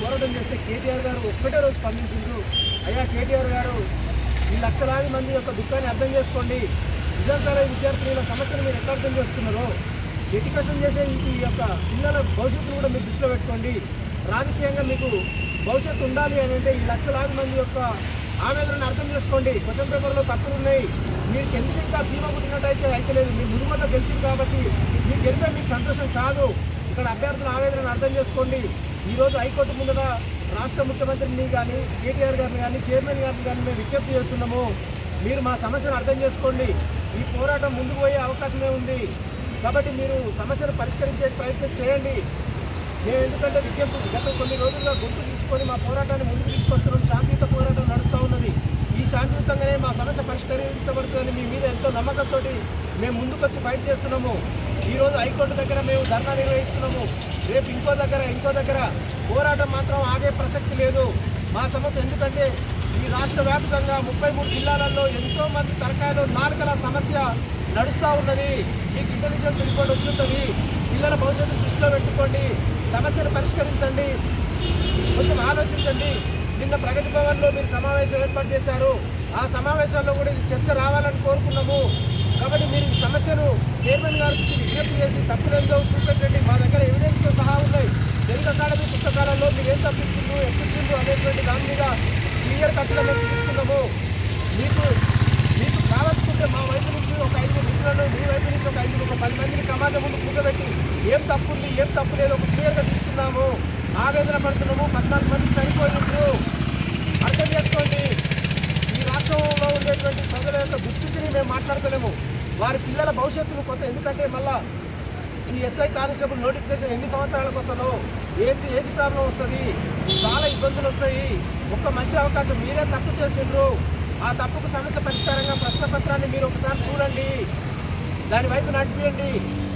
పోరాటం చేస్తే కేటీఆర్ గారు ఒక్కటే రోజు స్పందించిండ్రు అయ్యా కేటీఆర్ గారు ఈ లక్షలాది మంది యొక్క దుఃఖాన్ని అర్థం చేసుకోండి నిజాంతర విద్యార్థుల సమస్యను మీరు ఎట్లా అర్థం చేసుకున్నారో ఎడ్యుకేషన్ చేసే ఈ యొక్క పిల్లల భవిష్యత్తును కూడా మీరు దృష్టిలో పెట్టుకోండి రాజకీయంగా మీకు భవిష్యత్తు ఉండాలి అని అంటే ఈ లక్షలాది మంది యొక్క ఆవేదనను అర్థం చేసుకోండి క్వశ్చన్ పేపర్లో తప్పులు ఉన్నాయి మీరు ఎందుకు ఇంకా చీమ పుట్టినట్టయితే అయితే లేదు మీ మునుమట గెలిచింది కాబట్టి మీకు గెలిపే మీకు సంతోషం కాదు ఇక్కడ అభ్యర్థుల ఆవేదనను అర్థం చేసుకోండి ఈరోజు హైకోర్టు ముందర రాష్ట్ర ముఖ్యమంత్రిని కానీ కేటీఆర్ గారిని కానీ చైర్మన్ గారిని కానీ మేము విజ్ఞప్తి చేస్తున్నాము మీరు మా సమస్యను అర్థం చేసుకోండి ఈ పోరాటం ముందుకు పోయే అవకాశమే ఉంది కాబట్టి మీరు సమస్యను పరిష్కరించే ప్రయత్నం చేయండి మేము ఎందుకంటే విజ్ఞప్తి గత కొన్ని రోజులుగా గుర్తు తెచ్చుకొని మా పోరాటాన్ని ముందుకు తీసుకొస్తున్నాం శాంతియుత పోరాటం నడుస్తూ ఉన్నది ఈ శాంతియుతంగానే మా సమస్య పరిష్కరించబడుతుందని మీ మీద ఎంతో నమ్మకంతో మేము ముందుకొచ్చి ఫైట్ చేస్తున్నాము ఈ రోజు హైకోర్టు దగ్గర మేము ధర్నా నిర్వహిస్తున్నాము రేపు ఇంకో దగ్గర ఇంకో దగ్గర పోరాటం మాత్రం ఆగే ప్రసక్తి లేదు మా సమస్య ఎందుకంటే ఈ రాష్ట్ర వ్యాప్తంగా ముప్పై మూడు జిల్లాలలో ఎంతో మంది తరకాయలు నాలుకల సమస్య నడుస్తూ ఉన్నది మీకు ఇంటెలిజెన్స్ రిపోర్ట్ వచ్చింటుంది పిల్లల భవిష్యత్తు దృష్టిలో పెట్టుకోండి సమస్యను పరిష్కరించండి కొంచెం ఆలోచించండి నిన్న ప్రగతి భవన్లో మీరు సమావేశం ఏర్పాటు చేశారు ఆ సమావేశాల్లో కూడా ఇది చర్చ రావాలని కోరుకున్నాము కాబట్టి మీరు ఈ సమస్యను చైర్మన్ గారికి విజ్ఞప్తి చేసి తప్పులేదో చూపెట్టండి మా దగ్గర ఎవిడెన్స్తో సహా ఉన్నాయి తెలుగు అకాడమీ పుస్తకాలలో మీరు ఏం తప్పించిండ్రు ఎక్కించిండ్రు అనేటువంటి దాని మీద క్లియర్ కట్గా మేము తీసుకున్నాము మీకు మీకు కావాల్సుకుంటే మా వైపు నుంచి ఒక ఐదు మిత్రులను మీ వైపు నుంచి ఒక ఐదు ఒక పది మందిని సమాజం ముందు కూర్చోబెట్టి ఏం తప్పు ఉంది ఏం తప్పు లేదు ఒక క్లియర్గా తీసుకున్నాము ఆవేదన పడుతున్నాము పద్నాలుగు మంది చనిపోయినట్లు అర్థం చేసుకోండి ఈ రాష్ట్రంలో ఉండేటువంటి ప్రజల యొక్క దుస్థితిని మేము మాట్లాడతలేము వారి పిల్లల భవిష్యత్తును కొత్త ఎందుకంటే మళ్ళా ఈ ఎస్ఐ కానిస్టేబుల్ నోటిఫికేషన్ ఎన్ని సంవత్సరాలకు వస్తుందో ఏది ఏది ప్రాబ్లం వస్తుంది చాలా ఇబ్బందులు వస్తాయి ఒక్క మంచి అవకాశం మీరే తప్పు చేసిండ్రు ఆ తప్పుకు సమస్య పరిష్కారంగా ప్రశ్న పత్రాన్ని మీరు ఒకసారి చూడండి దాని వైపు నడిపియండి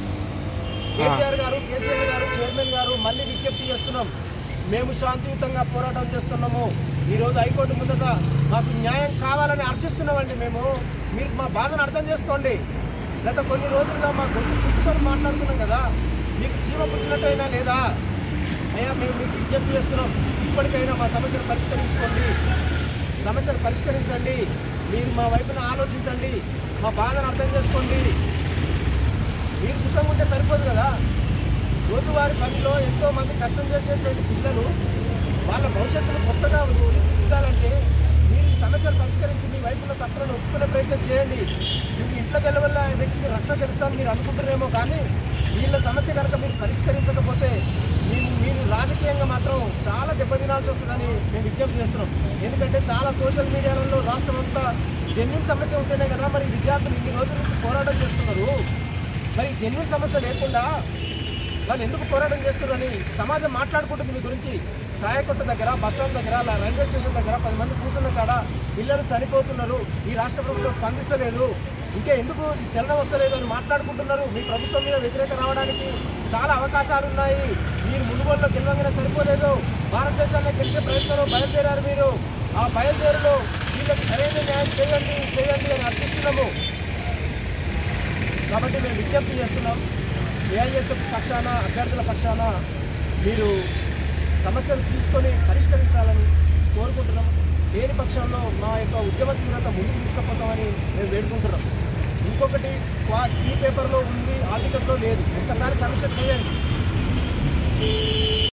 కేటీఆర్ గారు కేసీఆర్ గారు చైర్మన్ గారు మళ్ళీ విజ్ఞప్తి చేస్తున్నాం మేము శాంతియుతంగా పోరాటం చేస్తున్నాము ఈరోజు హైకోర్టు ముందట మాకు న్యాయం కావాలని అర్థిస్తున్నామండి మేము మీరు మా బాధను అర్థం చేసుకోండి గత కొన్ని రోజులుగా మా గొంతు చుట్టుకొని మాట్లాడుతున్నాం కదా మీకు చీమ పుట్టినట్టయినా లేదా అయ్యా మేము మీకు విజ్ఞప్తి చేస్తున్నాం ఇప్పటికైనా మా సమస్యను పరిష్కరించుకోండి సమస్యను పరిష్కరించండి మీరు మా వైపున ఆలోచించండి మా బాధను అర్థం చేసుకోండి మీరు సుఖంగా ఉంటే సరిపోదు కదా రోజువారి పనిలో ఎంతో మంది కష్టం చేసేటువంటి పిల్లలు వాళ్ళ భవిష్యత్తును కొత్తగా ఉండాలంటే మీరు ఈ సమస్యలు పరిష్కరించి మీ వైపున తప్పులను ఒప్పుకునే ప్రయత్నం చేయండి మీకు ఇంట్లో గెలవల్ల వ్యక్తికి రక్ష తెలుస్తాను మీరు అనుకుంటున్నారేమో కానీ వీళ్ళ సమస్య కనుక మీరు పరిష్కరించకపోతే మీరు మీరు రాజకీయంగా మాత్రం చాలా దెబ్బతినాల్సి వస్తుందని మేము విజ్ఞప్తి చేస్తున్నాం ఎందుకంటే చాలా సోషల్ మీడియాలలో రాష్ట్రం అంతా జెన్యున్ సమస్య ఉంటేనే కదా మరి విద్యార్థులు ఇన్ని రోజుల నుంచి పోరాటం చేస్తున్నారు మరి జెన్యున్ సమస్య లేకుండా వాళ్ళు ఎందుకు పోరాటం చేస్తున్నారని సమాజం మాట్లాడుకుంటుంది మీ గురించి ఛాయ కొట్ట దగ్గర బస్ స్టాండ్ దగ్గర అలా రైల్వే స్టేషన్ దగ్గర పది మంది కూర్చున్న కాడ పిల్లలు చనిపోతున్నారు ఈ రాష్ట్ర ప్రభుత్వం స్పందిస్తలేదు ఇంకా ఎందుకు ఈ చలనం వస్తలేదు అని మాట్లాడుకుంటున్నారు మీ ప్రభుత్వం మీద వ్యతిరేక రావడానికి చాలా అవకాశాలు ఉన్నాయి మీరు మునుగోలులో గెలవంగానే సరిపోలేదు భారతదేశాన్ని గెలిచే ప్రయత్నంలో బయలుదేరారు మీరు ఆ బయలుదేరులో వీళ్ళకి సరైన న్యాయం చేయండి చేయండి అని అర్థిస్తున్నాము కాబట్టి మేము విజ్ఞప్తి చేస్తున్నాం ఏఐఎస్ఎఫ్ పక్షాన అభ్యర్థుల పక్షాన మీరు సమస్యలు తీసుకొని పరిష్కరించాలని కోరుకుంటున్నాం లేని పక్షంలో మా యొక్క ఉద్యమ తీవ్రత ముందుకు తీసుకుపోతామని మేము వేడుకుంటున్నాం ఇంకొకటి వా- ఈ పేపర్లో ఉంది ఆర్టికల్లో లేదు ఒక్కసారి సమీక్ష చేయండి